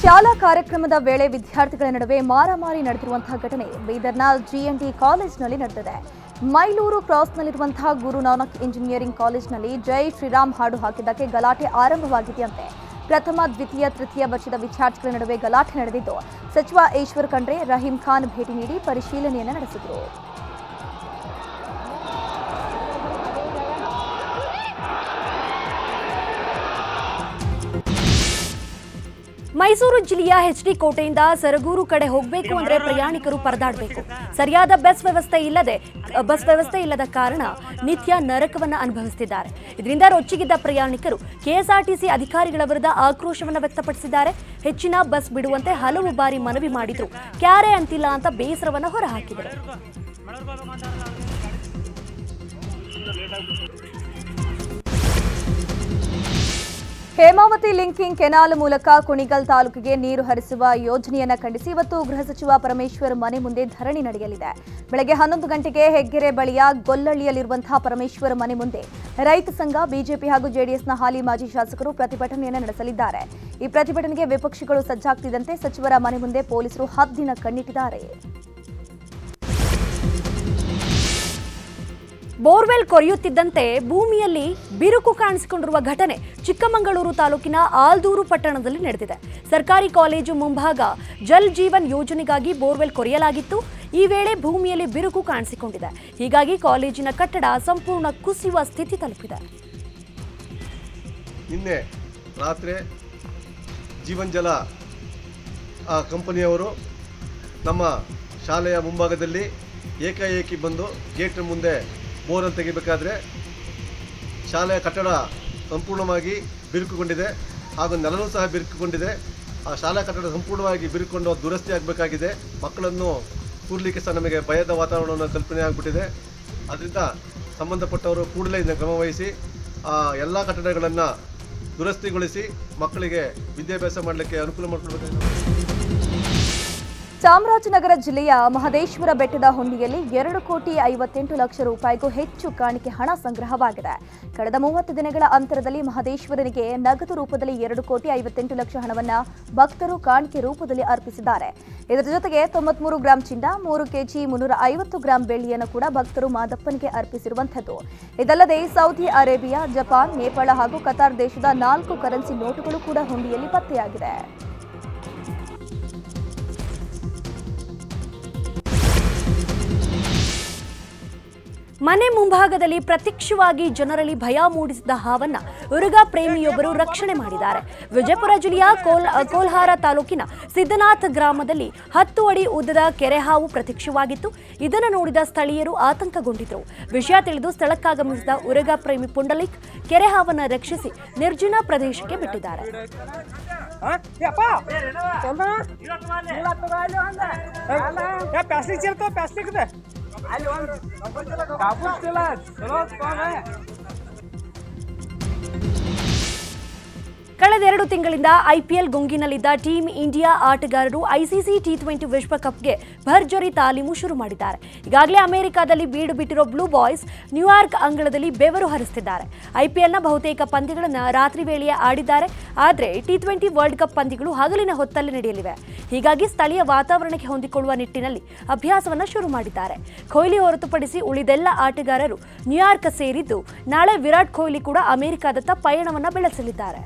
ಶಾಲಾ ಕಾರ್ಯಕ್ರಮದ ವೇಳೆ ವಿದ್ಯಾರ್ಥಿಗಳ ನಡುವೆ ಮಾರಾಮಾರಿ ನಡೆದಿರುವಂತಹ ಘಟನೆ ಬೀದರ್ನ ಜಿಎನ್ಡಿ ಕಾಲೇಜಿನಲ್ಲಿ ನಡೆದಿದೆ ಮೈಲೂರು ಕ್ರಾಸ್ನಲ್ಲಿರುವಂತಹ ಗುರು ನಾನಕ್ ಇಂಜಿನಿಯರಿಂಗ್ ಕಾಲೇಜಿನಲ್ಲಿ ಜೈ ಶ್ರೀರಾಮ್ ಹಾಡು ಹಾಕಿದ್ದಕ್ಕೆ ಗಲಾಟೆ ಆರಂಭವಾಗಿದೆಯಂತೆ ಪ್ರಥಮ ದ್ವಿತೀಯ ತೃತೀಯ ವರ್ಷದ ವಿದ್ಯಾರ್ಥಿಗಳ ನಡುವೆ ಗಲಾಟೆ ನಡೆದಿದ್ದು ಸಚಿವ ಈಶ್ವರ್ ಖಂಡ್ರೆ ರಹೀಂ ಖಾನ್ ಭೇಟಿ ನೀಡಿ ಪರಿಶೀಲನೆಯನ್ನು ನಡೆಸಿದರು ಮೈಸೂರು ಜಿಲ್ಲೆಯ ಎಚ್ಡಿ ಕೋಟೆಯಿಂದ ಸರಗೂರು ಕಡೆ ಹೋಗಬೇಕು ಅಂದ್ರೆ ಪ್ರಯಾಣಿಕರು ಪರದಾಡಬೇಕು ಸರಿಯಾದ ಬಸ್ ವ್ಯವಸ್ಥೆ ಇಲ್ಲದೆ ಬಸ್ ವ್ಯವಸ್ಥೆ ಇಲ್ಲದ ಕಾರಣ ನಿತ್ಯ ನರಕವನ್ನ ಅನುಭವಿಸುತ್ತಿದ್ದಾರೆ ಇದರಿಂದ ರೊಚ್ಚಿಗಿದ್ದ ಪ್ರಯಾಣಿಕರು ಕೆಎಸ್ಆರ್ಟಿಸಿ ಅಧಿಕಾರಿಗಳ ವಿರುದ್ಧ ಆಕ್ರೋಶವನ್ನು ವ್ಯಕ್ತಪಡಿಸಿದ್ದಾರೆ ಹೆಚ್ಚಿನ ಬಸ್ ಬಿಡುವಂತೆ ಹಲವು ಬಾರಿ ಮನವಿ ಮಾಡಿದ್ರು ಕ್ಯಾರೆ ಅಂತಿಲ್ಲ ಅಂತ ಬೇಸರವನ್ನ ಹೊರಹಾಕಿದರು ಹೇಮಾವತಿ ಲಿಂಕಿಂಗ್ ಕೆನಾಲ್ ಮೂಲಕ ಕುಣಿಗಲ್ ತಾಲೂಕಿಗೆ ನೀರು ಹರಿಸುವ ಯೋಜನೆಯನ್ನ ಖಂಡಿಸಿ ಇವತ್ತು ಗೃಹ ಸಚಿವ ಪರಮೇಶ್ವರ್ ಮನೆ ಮುಂದೆ ಧರಣಿ ನಡೆಯಲಿದೆ ಬೆಳಗ್ಗೆ ಹನ್ನೊಂದು ಗಂಟೆಗೆ ಹೆಗ್ಗೆರೆ ಬಳಿಯ ಗೊಲ್ಲಳ್ಳಿಯಲ್ಲಿರುವಂತಹ ಪರಮೇಶ್ವರ್ ಮನೆ ಮುಂದೆ ರೈತ ಸಂಘ ಬಿಜೆಪಿ ಹಾಗೂ ಜೆಡಿಎಸ್ನ ಹಾಲಿ ಮಾಜಿ ಶಾಸಕರು ಪ್ರತಿಭಟನೆಯನ್ನು ನಡೆಸಲಿದ್ದಾರೆ ಈ ಪ್ರತಿಭಟನೆಗೆ ವಿಪಕ್ಷಗಳು ಸಜ್ಜಾಗ್ತಿದ್ದಂತೆ ಸಚಿವರ ಮನೆ ಮುಂದೆ ಪೊಲೀಸರು ಹದ್ದಿನ ಕಣ್ಣಿಟ್ಟಿದ್ದಾರೆ ಬೋರ್ವೆಲ್ ಕೊರೆಯುತ್ತಿದ್ದಂತೆ ಭೂಮಿಯಲ್ಲಿ ಬಿರುಕು ಕಾಣಿಸಿಕೊಂಡಿರುವ ಘಟನೆ ಚಿಕ್ಕಮಗಳೂರು ತಾಲೂಕಿನ ಆಲ್ದೂರು ಪಟ್ಟಣದಲ್ಲಿ ನಡೆದಿದೆ ಸರ್ಕಾರಿ ಕಾಲೇಜು ಮುಂಭಾಗ ಜಲ್ ಜೀವನ್ ಯೋಜನೆಗಾಗಿ ಬೋರ್ವೆಲ್ ಕೊರೆಯಲಾಗಿತ್ತು ಈ ವೇಳೆ ಭೂಮಿಯಲ್ಲಿ ಬಿರುಕು ಕಾಣಿಸಿಕೊಂಡಿದೆ ಹೀಗಾಗಿ ಕಾಲೇಜಿನ ಕಟ್ಟಡ ಸಂಪೂರ್ಣ ಕುಸಿಯುವ ಸ್ಥಿತಿ ತಲುಪಿದೆ ನಿನ್ನೆ ರಾತ್ರಿ ಜೀವನ್ ಜಲ ಆ ಕಂಪನಿಯವರು ನಮ್ಮ ಶಾಲೆಯ ಮುಂಭಾಗದಲ್ಲಿ ಏಕಾಏಕಿ ಬಂದು ಗೇಟ್ ಮುಂದೆ ಬೋರನ್ನು ತೆಗಿಬೇಕಾದ್ರೆ ಶಾಲೆಯ ಕಟ್ಟಡ ಸಂಪೂರ್ಣವಾಗಿ ಬಿರುಕುಗೊಂಡಿದೆ ಹಾಗೂ ನೆಲನೂ ಸಹ ಬಿರುಕುಗೊಂಡಿದೆ ಆ ಶಾಲಾ ಕಟ್ಟಡ ಸಂಪೂರ್ಣವಾಗಿ ಬಿರುಕೊಂಡು ದುರಸ್ತಿ ಆಗಬೇಕಾಗಿದೆ ಮಕ್ಕಳನ್ನು ಕೂರ್ಲಿಕ್ಕೆ ಸಹ ನಮಗೆ ಭಯದ ವಾತಾವರಣವನ್ನು ಕಲ್ಪನೆ ಆಗಿಬಿಟ್ಟಿದೆ ಅದರಿಂದ ಸಂಬಂಧಪಟ್ಟವರು ಕೂಡಲೇ ಇದನ್ನು ಕ್ರಮವಹಿಸಿ ಆ ಎಲ್ಲ ಕಟ್ಟಡಗಳನ್ನು ದುರಸ್ತಿಗೊಳಿಸಿ ಮಕ್ಕಳಿಗೆ ವಿದ್ಯಾಭ್ಯಾಸ ಮಾಡಲಿಕ್ಕೆ ಅನುಕೂಲ ಮಾಡಿಕೊಡ್ಬೇಕಾಗಿದೆ ಚಾಮರಾಜನಗರ ಜಿಲ್ಲೆಯ ಮಹದೇಶ್ವರ ಬೆಟ್ಟದ ಹುಂಡಿಯಲ್ಲಿ ಎರಡು ಕೋಟಿ ಐವತ್ತೆಂಟು ಲಕ್ಷ ರೂಪಾಯಿಗೂ ಹೆಚ್ಚು ಕಾಣಿಕೆ ಹಣ ಸಂಗ್ರಹವಾಗಿದೆ ಕಳೆದ ಮೂವತ್ತು ದಿನಗಳ ಅಂತರದಲ್ಲಿ ಮಹದೇಶ್ವರನಿಗೆ ನಗದು ರೂಪದಲ್ಲಿ ಎರಡು ಕೋಟಿ ಐವತ್ತೆಂಟು ಲಕ್ಷ ಹಣವನ್ನ ಭಕ್ತರು ಕಾಣಿಕೆ ರೂಪದಲ್ಲಿ ಅರ್ಪಿಸಿದ್ದಾರೆ ಇದರ ಜೊತೆಗೆ ತೊಂಬತ್ಮೂರು ಗ್ರಾಂ ಚಿನ್ನ ಮೂರು ಕೆಜಿ ಮುನ್ನೂರ ಐವತ್ತು ಗ್ರಾಂ ಬೆಳ್ಳಿಯನ್ನು ಕೂಡ ಭಕ್ತರು ಮಾದಪ್ಪನಿಗೆ ಅರ್ಪಿಸಿರುವಂಥದ್ದು ಇದಲ್ಲದೆ ಸೌದಿ ಅರೇಬಿಯಾ ಜಪಾನ್ ನೇಪಾಳ ಹಾಗೂ ಕತಾರ್ ದೇಶದ ನಾಲ್ಕು ಕರೆನ್ಸಿ ನೋಟುಗಳು ಕೂಡ ಹುಂಡಿಯಲ್ಲಿ ಪತ್ತೆಯಾಗಿದೆ ಮನೆ ಮುಂಭಾಗದಲ್ಲಿ ಪ್ರತ್ಯಕ್ಷವಾಗಿ ಜನರಲ್ಲಿ ಭಯ ಮೂಡಿಸಿದ ಹಾವನ್ನ ಉರುಗ ಪ್ರೇಮಿಯೊಬ್ಬರು ರಕ್ಷಣೆ ಮಾಡಿದ್ದಾರೆ ವಿಜಯಪುರ ಜಿಲ್ಲೆಯ ಕೋಲ್ ಕೋಲ್ಹಾರ ತಾಲೂಕಿನ ಸಿದ್ದನಾಥ್ ಗ್ರಾಮದಲ್ಲಿ ಹತ್ತು ಅಡಿ ಉದ್ದದ ಕೆರೆ ಹಾವು ಪ್ರತ್ಯಕ್ಷವಾಗಿತ್ತು ಇದನ್ನು ನೋಡಿದ ಸ್ಥಳೀಯರು ಆತಂಕಗೊಂಡಿದ್ದರು ವಿಷಯ ತಿಳಿದು ಸ್ಥಳಕ್ಕಾಗಮಿಸಿದ ಉರಗ ಪ್ರೇಮಿ ಪುಂಡಲಿಕ್ ಕೆರೆ ಹಾವನ್ನ ರಕ್ಷಿಸಿ ನಿರ್ಜನ ಪ್ರದೇಶಕ್ಕೆ ಬಿಟ್ಟಿದ್ದಾರೆ ಪ್ಲಾಸ್ಟಿಕ್ ಚೀಲ ಪ್ಲಾಸ್ಟಿಕ್ ಕಾಪೂಸ್ ಚೀಲ ಚಲೋ ಕಳೆದೆರಡು ತಿಂಗಳಿಂದ ಐಪಿಎಲ್ ಗುಂಗಿನಲ್ಲಿದ್ದ ಟೀಮ್ ಇಂಡಿಯಾ ಆಟಗಾರರು ಐಸಿಸಿ ಟಿ ಟ್ವೆಂಟಿ ವಿಶ್ವಕಪ್ಗೆ ಭರ್ಜರಿ ತಾಲೀಮು ಶುರು ಮಾಡಿದ್ದಾರೆ ಈಗಾಗಲೇ ಅಮೆರಿಕಾದಲ್ಲಿ ಬೀಡು ಬಿಟ್ಟಿರೋ ಬ್ಲೂ ಬಾಯ್ಸ್ ನ್ಯೂಯಾರ್ಕ್ ಅಂಗಳದಲ್ಲಿ ಬೆವರು ಹರಿಸುತ್ತಿದ್ದಾರೆ ಐಪಿಎಲ್ನ ಬಹುತೇಕ ಪಂದ್ಯಗಳನ್ನು ರಾತ್ರಿ ವೇಳೆಯೇ ಆಡಿದ್ದಾರೆ ಆದರೆ ಟಿ ಟ್ವೆಂಟಿ ವರ್ಲ್ಡ್ ಕಪ್ ಪಂದ್ಯಗಳು ಹಗಲಿನ ಹೊತ್ತಲ್ಲಿ ನಡೆಯಲಿವೆ ಹೀಗಾಗಿ ಸ್ಥಳೀಯ ವಾತಾವರಣಕ್ಕೆ ಹೊಂದಿಕೊಳ್ಳುವ ನಿಟ್ಟಿನಲ್ಲಿ ಅಭ್ಯಾಸವನ್ನು ಶುರು ಮಾಡಿದ್ದಾರೆ ಕೊಹ್ಲಿ ಹೊರತುಪಡಿಸಿ ಉಳಿದೆಲ್ಲ ಆಟಗಾರರು ನ್ಯೂಯಾರ್ಕ್ ಸೇರಿದ್ದು ನಾಳೆ ವಿರಾಟ್ ಕೊಹ್ಲಿ ಕೂಡ ಅಮೆರಿಕಾದತ್ತ ಪಯಣವನ್ನು ಬೆಳೆಸಲಿದ್ದಾರೆ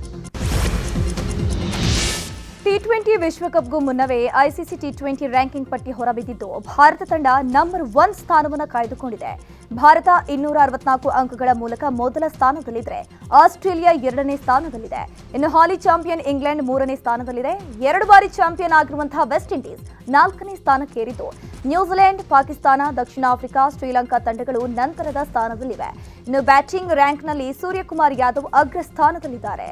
ಟಿ ಟ್ವೆಂಟಿ ವಿಶ್ವಕಪ್ಗೂ ಮುನ್ನವೇ ಐಸಿಸಿ ಟಿ ಟ್ವೆಂಟಿ ರ್ಯಾಂಕಿಂಗ್ ಪಟ್ಟಿ ಹೊರಬಿದ್ದಿದ್ದು ಭಾರತ ತಂಡ ನಂಬರ್ ಒನ್ ಸ್ಥಾನವನ್ನು ಕಾಯ್ದುಕೊಂಡಿದೆ ಭಾರತ ಇನ್ನೂರ ಅರವತ್ನಾಲ್ಕು ಅಂಕಗಳ ಮೂಲಕ ಮೊದಲ ಸ್ಥಾನದಲ್ಲಿದ್ದರೆ ಆಸ್ಟ್ರೇಲಿಯಾ ಎರಡನೇ ಸ್ಥಾನದಲ್ಲಿದೆ ಇನ್ನು ಹಾಲಿ ಚಾಂಪಿಯನ್ ಇಂಗ್ಲೆಂಡ್ ಮೂರನೇ ಸ್ಥಾನದಲ್ಲಿದೆ ಎರಡು ಬಾರಿ ಚಾಂಪಿಯನ್ ಆಗಿರುವಂತಹ ವೆಸ್ಟ್ ಇಂಡೀಸ್ ನಾಲ್ಕನೇ ಸ್ಥಾನಕ್ಕೇರಿದ್ದು ನ್ಯೂಜಿಲೆಂಡ್ ಪಾಕಿಸ್ತಾನ ದಕ್ಷಿಣ ಆಫ್ರಿಕಾ ಶ್ರೀಲಂಕಾ ತಂಡಗಳು ನಂತರದ ಸ್ಥಾನದಲ್ಲಿವೆ ಇನ್ನು ಬ್ಯಾಟಿಂಗ್ ರ್ಯಾಂಕ್ನಲ್ಲಿ ಸೂರ್ಯಕುಮಾರ್ ಯಾದವ್ ಅಗ್ರ ಸ್ಥಾನದಲ್ಲಿದ್ದಾರೆ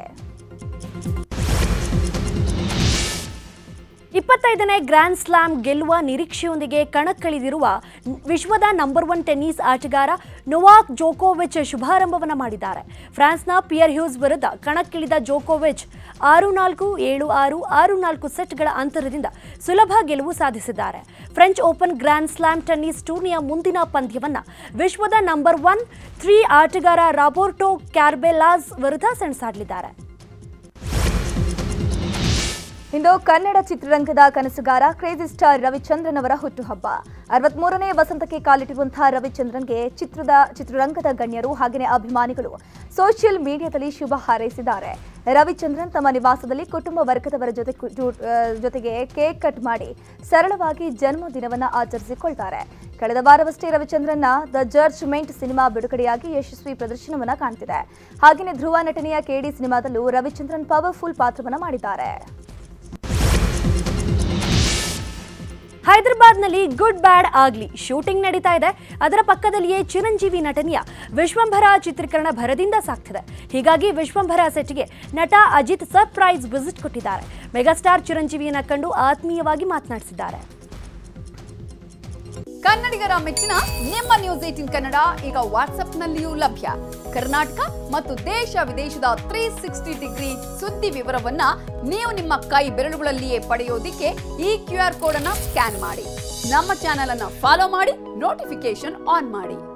ಇಪ್ಪತ್ತೈದನೇ ಗ್ರ್ಯಾಂಡ್ ಸ್ಲಾಮ್ ಗೆಲ್ಲುವ ನಿರೀಕ್ಷೆಯೊಂದಿಗೆ ಕಣಕ್ಕಿಳಿದಿರುವ ವಿಶ್ವದ ನಂಬರ್ ಒನ್ ಟೆನ್ನಿಸ್ ಆಟಗಾರ ನೊವಾಕ್ ಜೋಕೋವಿಚ್ ಶುಭಾರಂಭವನ್ನು ಮಾಡಿದ್ದಾರೆ ಫ್ರಾನ್ಸ್ನ ಪಿಯರ್ ಹ್ಯೂಸ್ ವಿರುದ್ಧ ಕಣಕ್ಕಿಳಿದ ಜೋಕೋವಿಚ್ ಆರು ನಾಲ್ಕು ಏಳು ಆರು ಆರು ನಾಲ್ಕು ಸೆಟ್ಗಳ ಅಂತರದಿಂದ ಸುಲಭ ಗೆಲುವು ಸಾಧಿಸಿದ್ದಾರೆ French Open grand slam tennis ಟೂರ್ನಿಯ ಮುಂದಿನ ಪಂದ್ಯವನ್ನ ವಿಶ್ವದ ನಂಬರ್ ಒನ್ ತ್ರೀ ಆಟಗಾರ ರಾಬೋರ್ಟೋ ಕ್ಯಾರ್ಬೆಲಾಸ್ ವಿರುದ್ಧ ಸೆಣಸಾಡಲಿದ್ದಾರೆ ಇಂದು ಕನ್ನಡ ಚಿತ್ರರಂಗದ ಕನಸುಗಾರ ಕ್ರೇಜಿ ಸ್ಟಾರ್ ರವಿಚಂದ್ರನ್ ಅವರ ಹುಟ್ಟುಹಬ್ಬ ಅರವತ್ಮೂರನೇ ವಸಂತಕ್ಕೆ ಕಾಲಿಟ್ಟಿರುವಂತಹ ರವಿಚಂದ್ರನ್ಗೆ ಚಿತ್ರದ ಚಿತ್ರರಂಗದ ಗಣ್ಯರು ಹಾಗೆಯೇ ಅಭಿಮಾನಿಗಳು ಸೋಷಿಯಲ್ ಮೀಡಿಯಾದಲ್ಲಿ ಶುಭ ಹಾರೈಸಿದ್ದಾರೆ ರವಿಚಂದ್ರನ್ ತಮ್ಮ ನಿವಾಸದಲ್ಲಿ ಕುಟುಂಬ ವರ್ಗದವರ ಜೊತೆ ಕು- ಜೊ- ಆ, ಜೊತೆಗೆ ಕೇಕ್ ಕಟ್ ಮಾಡಿ ಸರಳವಾಗಿ ಜನ್ಮದಿನವನ್ನ ಆಚರಿಸಿಕೊಳ್ತಾರೆ ಕಳೆದ ವಾರವಷ್ಟೇ ರವಿಚಂದ್ರನ್ನ ದ ಜಡ್ಜ್ಮೆಂಟ್ ಸಿನಿಮಾ ಬಿಡುಗಡೆಯಾಗಿ ಯಶಸ್ವಿ ಪ್ರದರ್ಶನವನ್ನ ಕಾಣ್ತಿದೆ ಹಾಗೆಯೇ ಧ್ರುವ ನಟನೆಯ ಕೆಡಿ ಸಿನಿಮಾದಲ್ಲೂ ರವಿಚಂದ್ರನ್ ಪವರ್ಫುಲ್ ಪಾತ್ರವನ್ನ ಮಾಡಿದ್ದಾರೆ ಹೈದರಾಬಾದ್ನಲ್ಲಿ ಗುಡ್ ಬ್ಯಾಡ್ ಆಗ್ಲಿ ಶೂಟಿಂಗ್ ನಡೀತಾ ಇದೆ ಅದರ ಪಕ್ಕದಲ್ಲಿಯೇ ಚಿರಂಜೀವಿ ನಟನೆಯ ವಿಶ್ವಂಭರ ಚಿತ್ರೀಕರಣ ಭರದಿಂದ ಸಾಗ್ತಿದೆ ಹೀಗಾಗಿ ವಿಶ್ವಂಭರ ಸೆಟ್ಗೆ ನಟ ಅಜಿತ್ ಸರ್ಪ್ರೈಸ್ ವಿಸಿಟ್ ಕೊಟ್ಟಿದ್ದಾರೆ ಮೆಗಾಸ್ಟಾರ್ ಚಿರಂಜೀವಿಯನ್ನ ಕಂಡು ಆತ್ಮೀಯವಾಗಿ ಮಾತನಾಡಿಸಿದ್ದಾರೆ ಕನ್ನಡಿಗರ ಮೆಚ್ಚಿನ ನಿಮ್ಮ ನ್ಯೂಸ್ ಏಟಿನ್ ಕನ್ನಡ ಈಗ ವಾಟ್ಸ್ಆಪ್ನಲ್ಲಿಯೂ ಲಭ್ಯ ಕರ್ನಾಟಕ ಮತ್ತು ದೇಶ ವಿದೇಶದ ತ್ರೀ ಸಿಕ್ಸ್ಟಿ ಡಿಗ್ರಿ ಸುದ್ದಿ ವಿವರವನ್ನ ನೀವು ನಿಮ್ಮ ಕೈ ಬೆರಳುಗಳಲ್ಲಿಯೇ ಪಡೆಯೋದಿಕ್ಕೆ ಈ ಕ್ಯೂ ಆರ್ ಕೋಡ್ ಅನ್ನ ಸ್ಕ್ಯಾನ್ ಮಾಡಿ ನಮ್ಮ ಚಾನೆಲ್ ಅನ್ನ ಫಾಲೋ ಮಾಡಿ ನೋಟಿಫಿಕೇಶನ್ ಆನ್ ಮಾಡಿ